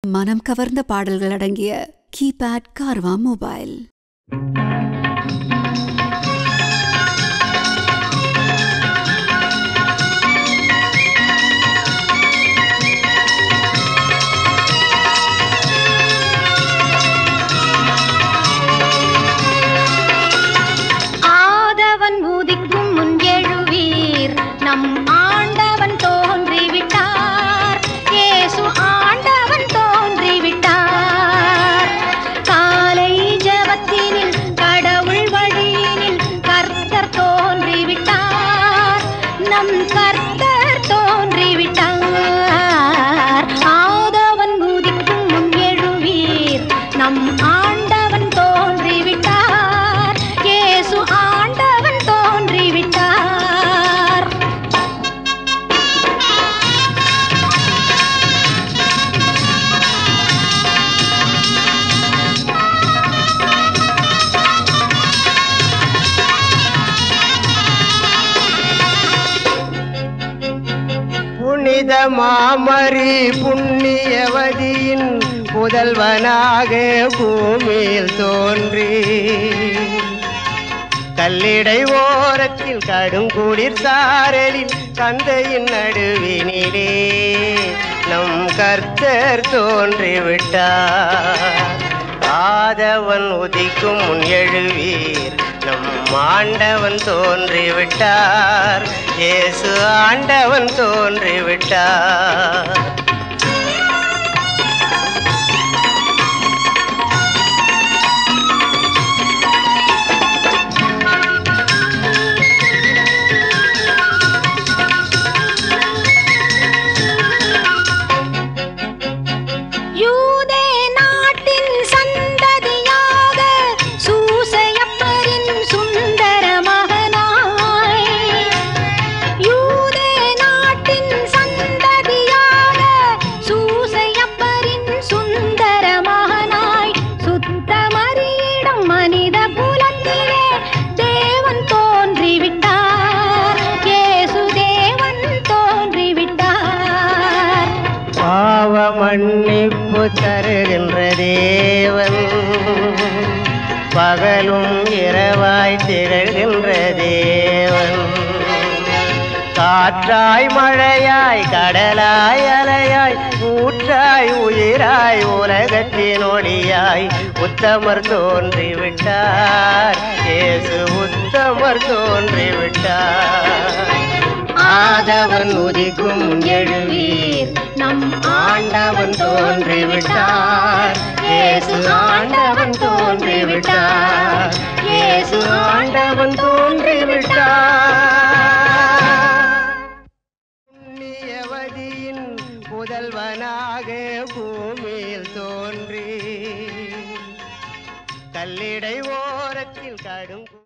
மனம் கவர்ந்த பாடல்கள் அடங்கிய கீபேட் கார்வா மொபைல் ஆதவன் உதிக்கும் முன் எழுவீர் நம் ஆண்டவன் தோன்றிவிட்டார் இயேசு ஆண்டவன் தோன்றிவிட்டார் காலை ஜபத்தினில் கடவுள் வழியினில் கர்த்தர் தோன்றிவிட்டார் நம் கர்த்தர் தோன்றிவிட்டார் ஆதவன் உதிக்கும் முன் எழுவீர் நம் ஆண்டவன் தோன்றிவிட்டார் இயேசு ஆண்டவன் தோன்றிவிட்டார் புனித மாமரி புண்ணியவதியின் புதல்வனாக பூமியில் தோன்றி கல்லிடை ஓரத்தில் கடும் குளிர் சாரலில் தந்தையின் நடுவினிலே நம் கர்த்தர் தோன்றிவிட்டார் ஆதவன் உதிக்கும் முன் எழுவீர் நம் ஆண்டவன் தோன்றிவிட்டார் இயேசு ஆண்டவன் தோன்றிவிட்டார் யூதே நாட்டின் சந்ததியாக சூசையப்பரின் சுந்தர மகனாய் யூதே நாட்டின் சந்ததியாக சூசையப்பரின் சுந்தர மகனாய் சுத்தமரியிடம் மனித குலத்திலே தேவன் தோன்றிவிட்டார் இயேசு தேவன் தோன்றிவிட்டார் பாவ மன்னிப்பு தருகின்ற தேவன் பகலும் இரவாய் திகழ்கின்ற தேவன் காற்றாய் மழையாய் கடலாய் அலையாய் ஊற்றாய் உயிராய் உலகத்தின் ஒளியாய் உத்தமர் தோன்றிவிட்டார் இயேசு உத்தமர் தோன்றிவிட்டார் ஆதவன் உதிக்கும் எழுவீர் நம் ஆண்டவன் தோன்றிவிட்டார் இயேசு ஆண்டவன் தோன்றிவிட்டார் இயேசு ஆண்டவன் தோன்றிவிட்டார் புண்ணியவதியின் புதல்வனாக பூமியில் தோன்றி கல்லிடை ஓரத்தில் கடும்